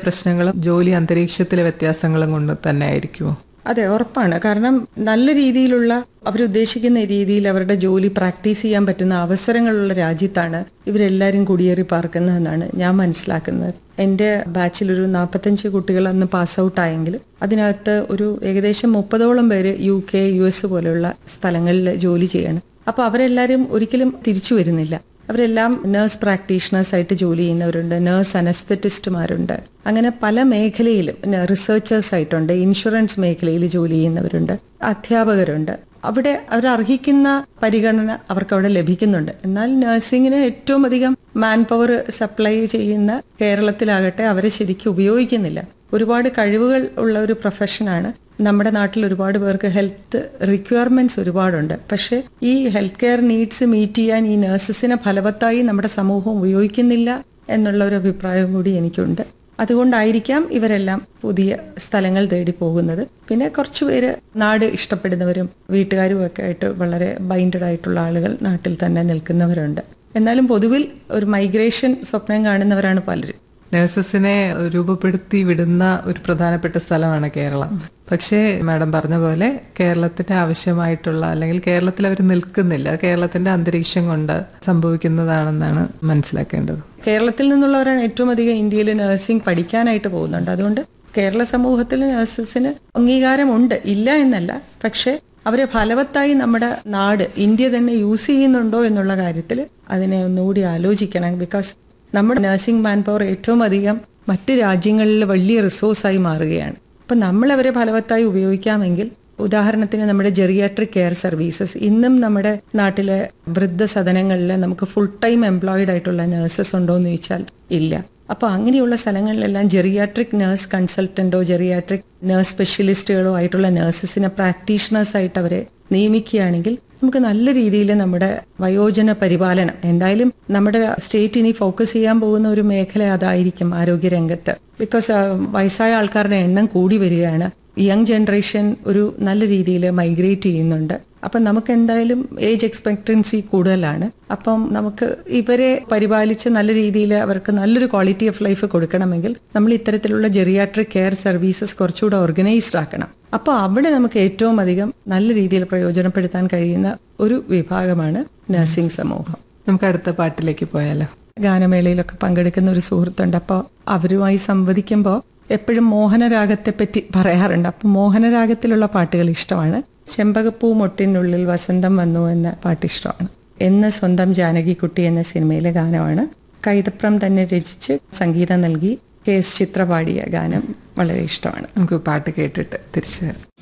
പ്രശ്നങ്ങളും ജോലി അന്തരീക്ഷത്തിലെ വ്യത്യാസങ്ങളും കൊണ്ട് തന്നെ ആയിരിക്കുമോ അതെ ഉറപ്പാണ് കാരണം നല്ല രീതിയിലുള്ള അവരുദ്ദേശിക്കുന്ന രീതിയിൽ അവരുടെ ജോലി പ്രാക്ടീസ് ചെയ്യാൻ പറ്റുന്ന അവസരങ്ങളുള്ള രാജ്യത്താണ് ഇവരെല്ലാവരും കുടിയേറി പാർക്കുന്നതെന്നാണ് ഞാൻ മനസ്സിലാക്കുന്നത് എൻ്റെ ബാച്ചിൽ ഒരു നാൽപ്പത്തഞ്ച് കുട്ടികൾ അന്ന് പാസ് ഔട്ട് ആയെങ്കിൽ അതിനകത്ത് ഒരു ഏകദേശം മുപ്പതോളം പേര് യു കെ യു എസ് പോലെയുള്ള സ്ഥലങ്ങളിൽ ജോലി ചെയ്യണം അപ്പോൾ അവരെല്ലാവരും ഒരിക്കലും തിരിച്ചു വരുന്നില്ല അവരെല്ലാം നേഴ്സ് പ്രാക്ടീഷണേഴ്സ് ആയിട്ട് ജോലി ചെയ്യുന്നവരുണ്ട് നേഴ്സ് അനസ്തറ്റിസ്റ്റുമാരുണ്ട് അങ്ങനെ പല മേഖലയിലും റിസർച്ചേഴ്സ് ആയിട്ടുണ്ട് ഇൻഷുറൻസ് മേഖലയിൽ ജോലി ചെയ്യുന്നവരുണ്ട് അധ്യാപകരുണ്ട് അവിടെ അവർ അർഹിക്കുന്ന പരിഗണന അവർക്ക് അവിടെ ലഭിക്കുന്നുണ്ട് എന്നാൽ നഴ്സിംഗിന് ഏറ്റവും അധികം മാൻ പവർ സപ്ലൈ ചെയ്യുന്ന കേരളത്തിലാകട്ടെ അവരെ ശരിക്കും ഉപയോഗിക്കുന്നില്ല ഒരുപാട് കഴിവുകൾ ഉള്ള ഒരു പ്രൊഫഷനാണ് നമ്മുടെ നാട്ടിൽ ഒരുപാട് പേർക്ക് ഹെൽത്ത് റിക്വയർമെന്റ്സ് ഒരുപാടുണ്ട് പക്ഷേ ഈ ഹെൽത്ത് കെയർ നീഡ്സ് മീറ്റ് ചെയ്യാൻ ഈ നഴ്സസിനെ ഫലവത്തായി നമ്മുടെ സമൂഹം ഉപയോഗിക്കുന്നില്ല എന്നുള്ള ഒരു അഭിപ്രായം കൂടി എനിക്കുണ്ട് അതുകൊണ്ടായിരിക്കാം ഇവരെല്ലാം പുതിയ സ്ഥലങ്ങൾ തേടി പോകുന്നത് പിന്നെ കുറച്ചുപേര് നാട് ഇഷ്ടപ്പെടുന്നവരും വീട്ടുകാരും ഒക്കെ ആയിട്ട് വളരെ ബൈൻഡഡ് ആയിട്ടുള്ള ആളുകൾ നാട്ടിൽ തന്നെ നിൽക്കുന്നവരുണ്ട് എന്നാലും പൊതുവിൽ ഒരു മൈഗ്രേഷൻ സ്വപ്നം കാണുന്നവരാണ് പലരും നഴ്സസിനെ രൂപപ്പെടുത്തി വിടുന്ന ഒരു പ്രധാനപ്പെട്ട സ്ഥലമാണ് കേരളം പക്ഷേ മാഡം പറഞ്ഞ പോലെ കേരളത്തിന് ആവശ്യമായിട്ടുള്ള അല്ലെങ്കിൽ കേരളത്തിൽ അവർ നിൽക്കുന്നില്ല കേരളത്തിന്റെ അന്തരീക്ഷം കൊണ്ട് സംഭവിക്കുന്നതാണെന്നാണ് മനസ്സിലാക്കേണ്ടത് കേരളത്തിൽ നിന്നുള്ളവരാണ് ഏറ്റവും അധികം ഇന്ത്യയിൽ നഴ്സിംഗ് പഠിക്കാനായിട്ട് പോകുന്നുണ്ട് അതുകൊണ്ട് കേരള സമൂഹത്തിൽ നഴ്സസിന് അംഗീകാരമുണ്ട് ഇല്ല എന്നല്ല പക്ഷേ അവരെ ഫലവത്തായി നമ്മുടെ നാട് ഇന്ത്യ തന്നെ യൂസ് ചെയ്യുന്നുണ്ടോ എന്നുള്ള കാര്യത്തിൽ അതിനെ ഒന്നുകൂടി ആലോചിക്കണം ബിക്കോസ് നമ്മുടെ നഴ്സിംഗ് മാൻ പവർ ഏറ്റവും അധികം മറ്റ് രാജ്യങ്ങളിൽ വലിയ റിസോഴ്സായി മാറുകയാണ് അപ്പം നമ്മൾ അവരെ ഫലവത്തായി ഉപയോഗിക്കാമെങ്കിൽ ഉദാഹരണത്തിന് നമ്മുടെ ജെറിയാട്രിക് കെയർ സർവീസസ് ഇന്നും നമ്മുടെ നാട്ടിലെ വൃദ്ധസദനങ്ങളിൽ നമുക്ക് ഫുൾ ടൈം എംപ്ലോയിഡ് ആയിട്ടുള്ള നഴ്സസ് ഉണ്ടോ എന്ന് ചോദിച്ചാൽ ഇല്ല അപ്പോൾ അങ്ങനെയുള്ള സ്ഥലങ്ങളിലെല്ലാം ജെറിയാട്രിക് നഴ്സ് കൺസൾട്ടന്റോ ജെറിയാട്രിക് നഴ്സ് സ്പെഷ്യലിസ്റ്റുകളോ ആയിട്ടുള്ള നഴ്സസിനെ പ്രാക്ടീഷണേഴ്സ് ആയിട്ട് അവരെ നിയമിക്കുകയാണെങ്കിൽ നമുക്ക് നല്ല രീതിയിൽ നമ്മുടെ വയോജന പരിപാലനം എന്തായാലും നമ്മുടെ സ്റ്റേറ്റ് ഇനി ഫോക്കസ് ചെയ്യാൻ പോകുന്ന ഒരു മേഖല അതായിരിക്കും ആരോഗ്യരംഗത്ത് ബിക്കോസ് വയസ്സായ ആൾക്കാരുടെ എണ്ണം കൂടി വരികയാണ് യങ് ജനറേഷൻ ഒരു നല്ല രീതിയിൽ മൈഗ്രേറ്റ് ചെയ്യുന്നുണ്ട് അപ്പം നമുക്ക് എന്തായാലും ഏജ് എക്സ്പെക്ടൻസി കൂടുതലാണ് അപ്പം നമുക്ക് ഇവരെ പരിപാലിച്ച് നല്ല രീതിയിൽ അവർക്ക് നല്ലൊരു ക്വാളിറ്റി ഓഫ് ലൈഫ് കൊടുക്കണമെങ്കിൽ നമ്മൾ ഇത്തരത്തിലുള്ള ജെറിയാട്രിക് കെയർ സർവീസസ് കുറച്ചുകൂടെ ഓർഗനൈസ്ഡ് ആക്കണം അപ്പോൾ അവിടെ നമുക്ക് ഏറ്റവും അധികം നല്ല രീതിയിൽ പ്രയോജനപ്പെടുത്താൻ കഴിയുന്ന ഒരു വിഭാഗമാണ് നഴ്സിംഗ് സമൂഹം നമുക്ക് അടുത്ത പാട്ടിലേക്ക് പോയാലോ ഗാനമേളയിലൊക്കെ പങ്കെടുക്കുന്ന ഒരു സുഹൃത്തുണ്ട് അപ്പോൾ അവരുമായി സംവദിക്കുമ്പോൾ എപ്പോഴും മോഹനരാഗത്തെ പറ്റി പറയാറുണ്ട് അപ്പം മോഹനരാഗത്തിലുള്ള പാട്ടുകൾ ഇഷ്ടമാണ് ചെമ്പകപ്പൂ മൊട്ടിനുള്ളിൽ വസന്തം വന്നു എന്ന പാട്ട് ഇഷ്ടമാണ് എന്ന് സ്വന്തം ജാനകിക്കുട്ടി എന്ന സിനിമയിലെ ഗാനമാണ് കൈതപ്രം തന്നെ രചിച്ച് സംഗീതം നൽകി കെ എസ് ചിത്ര പാടിയ ഗാനം വളരെ ഇഷ്ടമാണ് നമുക്ക് പാട്ട് കേട്ടിട്ട് തിരിച്ചു വരാം